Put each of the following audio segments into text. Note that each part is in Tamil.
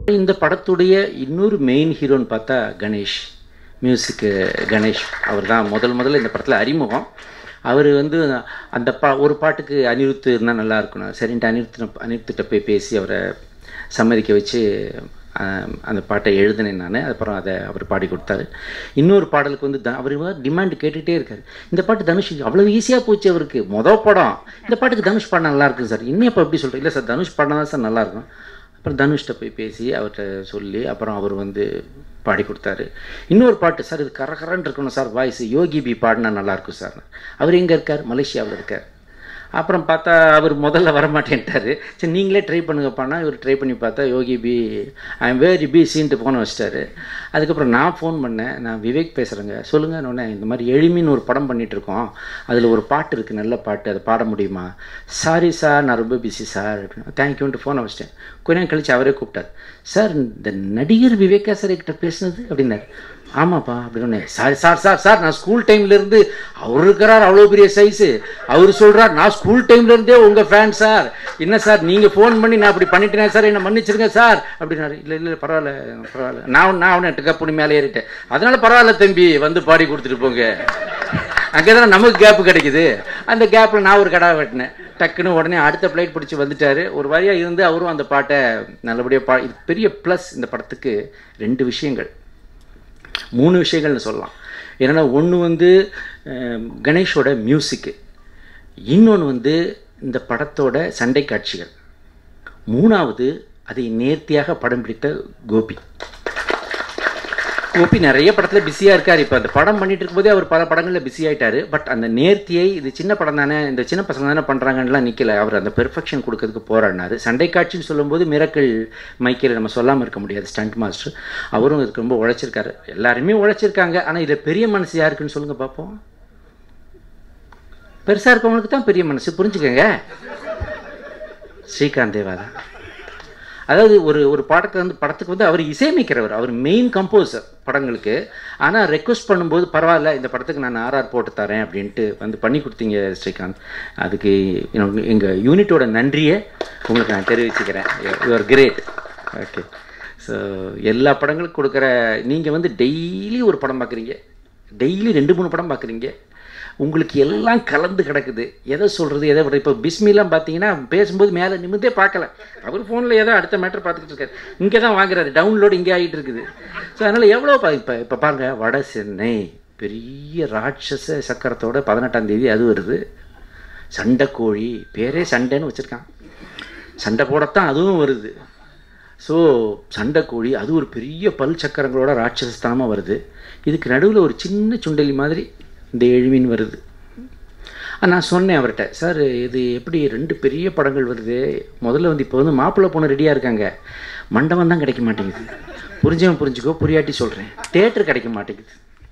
இந்த படத்துடைய இன்னொரு மெயின் ஹீரோன்னு பார்த்தா கணேஷ் மியூசிக்கு கணேஷ் அவர் தான் முதல் முதல்ல இந்த படத்தில் அறிமுகம் அவர் வந்து அந்த பா ஒரு பாட்டுக்கு அனிருத்து இருந்தால் நல்லா இருக்கணும் சரின்ட்டு அனிருத்து அனிருத்திட்ட போய் பேசி அவரை சம்மதிக்க வச்சு ஆஹ், அந்த பாட்டை எழுதினேன் நான் அப்புறம் அதை அவர் பாடி கொடுத்தாரு இன்னொரு பாடலுக்கு வந்து த- அவர் டிமாண்ட் கேட்டுகிட்டே இருக்காரு இந்த பாட்டு தனுஷ் அவ்வளோ ஈஸியாக போச்சு அவருக்கு மொதல் படம் இந்த பாட்டுக்கு தனுஷ் பாடம் நல்லா இருக்கு சார் இன்னும் இப்போ எப்படி சொல்கிறேன் இல்லை சார் தனுஷ் பாடம் தான் சார் நல்லா இருக்கும் அப்புறம் தனுஷ்கிட்ட போய் பேசி அவர்கிட்ட சொல்லி அப்புறம் அவர் வந்து பாடி கொடுத்தாரு இன்னொரு பாட்டு சார் இது கரகரன்னு இருக்கணும் சார் வாய்ஸ் யோகி பி பாடினா நல்லாயிருக்கும் சார் அவர் எங்கே இருக்கார் மலேசியாவில் இருக்கார் அப்புறம் பார்த்தா அவர் முதல்ல வரமாட்டேன்ட்டாரு சரி நீங்களே ட்ரை பண்ணுங்கப்பானா இவர் ட்ரை பண்ணி பார்த்தா Yogi B I am very பிஸின்ட்டு ஃபோனை வச்சிட்டாரு அதுக்கப்புறம் நான் ஃபோன் பண்ணேன் நான் விவேக் பேசுகிறேங்க சொல்லுங்கள் உடனே இந்த மாதிரி எளிமின்னு ஒரு படம் பண்ணிட்டு இருக்கோம் அதில் ஒரு பாட்டு இருக்குது நல்ல பாட்டு அதை பாட முடியுமா சாரி சார் நான் ரொம்ப பிஸி சார் அப்படின்னு தேங்க்யூன்ட்டு ஃபோனை வச்சிட்டேன் கொஞ்ச நேரம் கழிச்சு அவரே கூப்பிட்டார் சார் இந்த நடிகர் விவேகா சார் கிட்ட பேசுனது அப்படின்னாரு ஆமாப்பா அப்படின்னு சார் சார் சார் சார் நான் ஸ்கூல் டைம்லேருந்து அவர் இருக்கிறார் அவ்வளோ பெரிய சைஸு அவர் சொல்கிறார் நான் ஸ்கூல் டைம்லேருந்தே உங்கள் ஃபேன் சார் என்ன சார் நீங்கள் ஃபோன் பண்ணி நான் அப்படி பண்ணிட்டேன் சார் என்ன மன்னிச்சிருங்க சார் அப்படின்னாரு இல்லை இல்லை பரவாயில்ல பரவாயில்ல நான் நான் அவனை கப்புனி மேலே ஏறிட்டேன் அதனால பரவாயில்ல தம்பி வந்து பாடி கொடுத்துட்டு போங்க அங்கே தானே நமக்கு கேப்பு கிடைக்குது அந்த கேப்பில் நான் ஒரு கடை வெட்டினேன் டக்குன்னு உடனே அடுத்த ஃப்ளைட் பிடிச்சி வந்துட்டாரு ஒரு வழியாக இருந்து அவரும் அந்த பாட்டை நல்லபடியாக பா இது பெரிய ப்ளஸ் இந்த படத்துக்கு ரெண்டு விஷயங்கள் மூணு விஷயங்கள்னு சொல்லலாம் என்னென்னா ஒன்று வந்து அஹ், கணேஷோட மியூசிக்கு இன்னொன்று வந்து இந்த படத்தோட சண்டை காட்சிகள் மூணாவது அதை நேர்த்தியாக படம் பிடித்த கோபி கோபி நிறைய படத்தில் பிஸியாக இருக்கார் இப்போ அந்த படம் பண்ணிட்டு இருக்கும்போதே அவர் பல படங்களில் பிஸி ஆயிட்டாரு பட் அந்த நேர்த்தியை இது சின்ன படம் தானே இந்த சின்ன பசங்க தானே பண்ணுறாங்கலாம் நிற்கல அவர் அந்த பெர்ஃபெக்ஷன் கொடுக்கறதுக்கு போராடினாரு சண்டை காட்சின்னு சொல்லும்போது மிரக்கல் மைக்கேல் நம்ம சொல்லாமல் இருக்க முடியாது ஸ்டண்ட் மாஸ்டர் அவரும் இதுக்கு ரொம்ப உழைச்சிருக்காரு எல்லாருமே உழைச்சிருக்காங்க ஆனால் இதில் பெரிய மனசு யாருக்குன்னு சொல்லுங்கள் பார்ப்போம் பெருசாக இருக்கவங்களுக்கு தான் பெரிய மனசு புரிஞ்சுக்கங்க ஸ்ரீகாந்த் தேவா தான் அதாவது ஒரு ஒரு பாடத்தை வந்து படத்துக்கு வந்து அவர் இசையமைக்கிறவர் அவர் மெயின் கம்போசர் படங்களுக்கு ஆனால் ரெக்வஸ்ட் பண்ணும்போது பரவாயில்ல இந்த படத்துக்கு நான் ஆர்ஆர் போட்டு தரேன் அப்படின்ட்டு வந்து பண்ணி கொடுத்தீங்க ஸ்ரீகாந்த் அதுக்கு எங்கள் யூனிட்டோட நன்றியை உங்களுக்கு நான் தெரிவிச்சுக்கிறேன் யூஆர் கிரேட் ஓகே ஸோ எல்லா படங்களுக்கும் கொடுக்குற நீங்கள் வந்து டெய்லி ஒரு படம் பார்க்குறீங்க டெய்லி ரெண்டு மூணு படம் பார்க்குறீங்க உங்களுக்கு எல்லாம் கலந்து கிடக்குது எதை சொல்கிறது எதை விட இப்போ பிஸ்மிலாம் பார்த்தீங்கன்னா பேசும்போது மேலே நிமிந்தே பார்க்கல அவர் ஃபோனில் ஏதோ அடுத்த மேட்டர் பார்த்துக்கிட்டு இருக்காரு இங்கே தான் வாங்குறாரு டவுன்லோடு இங்கே ஆகிட்டு இருக்குது ஸோ அதனால் எவ்வளோ பா இப்போ இப்போ பாருங்கள் வட சென்னை பெரிய ராட்சச சக்கரத்தோட பதினெட்டாம் தேதி அது வருது சண்டைக்கோழி பேரே சண்டைன்னு வச்சுருக்கான் சண்டை போடத்தான் அதுவும் வருது ஸோ சண்டைக்கோழி அது ஒரு பெரிய பல் சக்கரங்களோட ராட்சசஸ்தானமாக வருது இதுக்கு நடுவில் ஒரு சின்ன சுண்டலி மாதிரி இந்த எழுமின் வருது ஆ, நான் சொன்னேன் அவர்கிட்ட சார் இது எப்படி ரெண்டு பெரிய படங்கள் வருது முதல்ல வந்து இப்போ வந்து மாப்பிள்ளை பொண்ணு ரெடியாக இருக்காங்க மண்டபம் தான் கிடைக்க மாட்டேங்குது புரிஞ்சவன் புரிஞ்சுக்கோ புரியாட்டி சொல்கிறேன் தேட்டர் கிடைக்க மாட்டேங்குது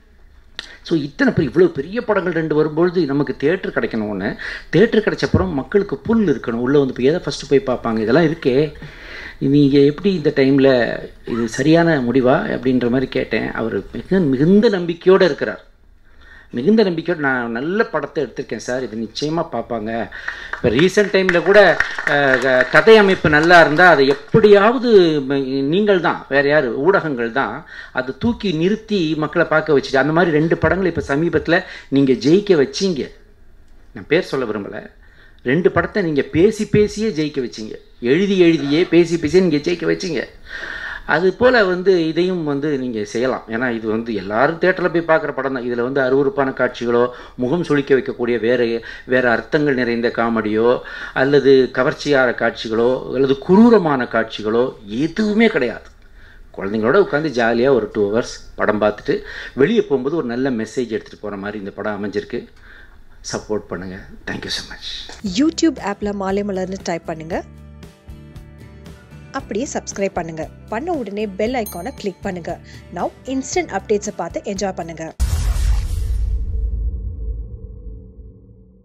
ஸோ இத்தனை பெரிய இவ்வளோ பெரிய படங்கள் ரெண்டு வரும்பொழுது நமக்கு தேட்டர் கிடைக்கணும் ஒன்று தேட்டர் கிடைச்சப்புறம் மக்களுக்கு புல் இருக்கணும் உள்ளே வந்து இப்போ எதை ஃபஸ்ட்டு போய் பார்ப்பாங்க இதெல்லாம் இருக்கே நீங்கள் எப்படி இந்த டைமில் இது சரியான முடிவா அப்படின்ற மாதிரி கேட்டேன் அவர் மிக மிகுந்த நம்பிக்கையோடு இருக்கிறார் மிகுந்த நம்பிக்கையோடு நான் நல்ல படத்தை எடுத்திருக்கேன் சார் இது நிச்சயமாக பார்ப்பாங்க இப்போ ரீசெண்ட் டைமில் கூட அஹ், க- கதை அமைப்பு நல்லா இருந்தால் அதை எப்படியாவது ம- நீங்கள் தான் வேறு யார் ஊடகங்கள் தான் அதை தூக்கி நிறுத்தி மக்களை பார்க்க வச்சுட்டு அந்த மாதிரி ரெண்டு படங்கள் இப்போ சமீபத்தில் நீங்கள் ஜெயிக்க வச்சீங்க நான் பேர் சொல்ல விரும்பலை ரெண்டு படத்தை நீங்கள் பேசி பேசியே ஜெயிக்க வச்சீங்க எழுதி எழுதியே பேசி பேசியே நீங்கள் ஜெயிக்க வச்சீங்க அது போல் வந்து இதையும் வந்து நீங்கள் செய்யலாம் ஏன்னா இது வந்து எல்லாரும் தேட்டரில் போய் பார்க்குற படம் தான் இதில் வந்து அருவருப்பான காட்சிகளோ முகம் சுளிக்க வைக்கக்கூடிய வேறு வேறு அர்த்தங்கள் நிறைந்த காமெடியோ அல்லது கவர்ச்சியான காட்சிகளோ அல்லது குரூரமான காட்சிகளோ எதுவுமே கிடையாது குழந்தைங்களோட உட்காந்து ஜாலியாக ஒரு டூ ஹவர்ஸ் படம் பார்த்துட்டு வெளியே போகும்போது ஒரு நல்ல மெசேஜ் எடுத்துகிட்டு போகிற மாதிரி இந்த படம் அமைஞ்சிருக்கு சப்போர்ட் பண்ணுங்கள் தேங்க்யூ ஸோ மச் யூடியூப் ஆப்பில் மாலை மலர்னு டைப் பண்ணுங்க அப்படியே சப்ஸ்கிரைப் பண்ணுங்க பண்ண உடனே பெல் ஐக்கானை கிளிக் பண்ணுங்க நவ் இன்ஸ்டன்ட் அப்டேட்ஸை பார்த்து என்ஜாய் பண்ணுங்க